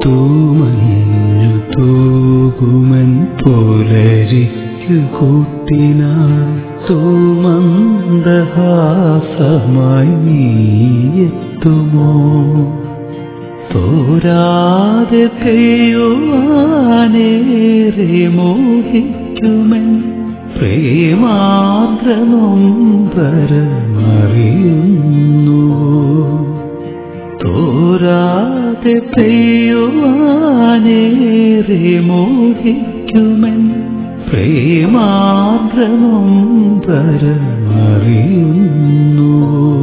തൂമഞ്ഞു തൂകുമൻ പുലരിക്കു കൂട്ടിനാൽ തൂമന്ദഹാസമായി നീയെത്തുമോ തോരാതെ പെയ്യുവാനേറെ മോഹിക്കുമൻ പ്രേമാദ്രനൊമ്പരമറിയുന്നു തോരാതെ പെയ്യുവാനേറെ മോഹിക്കുമൻ പ്രേമാദ്രനൊമ്പരമറിയുന്നു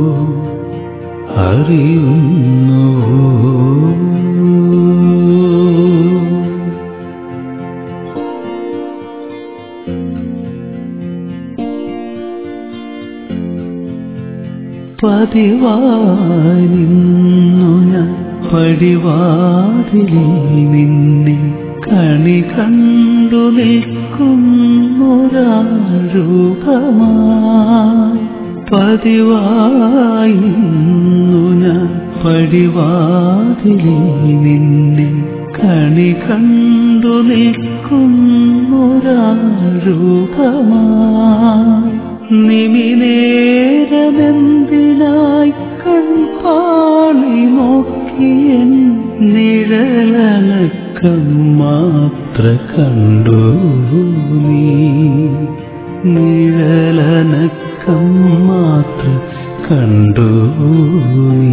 അറിയുന്നു പതിവായി നിന്നു ഞാൻ പടിവാതിലിൽ നിന്നെ കണി കണ്ടു നിൽക്കുന്നൊരാരൂപമായി പതിവായി നിന്നു ഞാൻ പടിവാതിലിൽ നിന്നെ കണി കണ്ടു നിൽക്കുന്നൊരാരൂപമായി നിമിനേരമെന്തിനായി കൺപാളി നോക്കിയൻ നിഴലനക്കം മാത്ര കണ്ടു നീ നിഴലനക്കം മാത്ര കണ്ടു നീ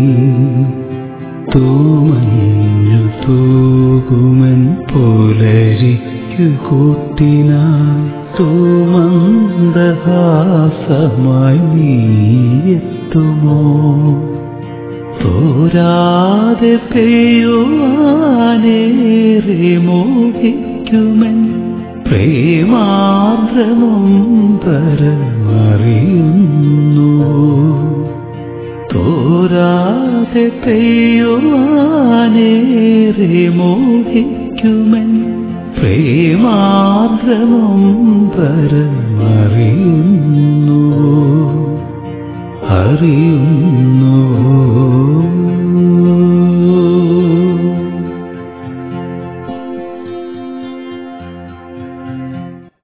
തൂമഞ്ഞു തൂകുമൻ പുലരിക്കു കൂട്ടിനാൽ തൂമന്ദഹാസമായി നീയെത്തുമോ തോരാതെ പെയ്യുവാനേറെ മോഹിക്കുമൻ പ്രേമാദ്രനൊമ്പരമറിയുന്നു തോരാതെ പെയ്യുവാനേറെ മോഹിക്കുമൻ പ്രേമാദ്രനൊമ്പരമറിയുന്നു അറിയുന്നു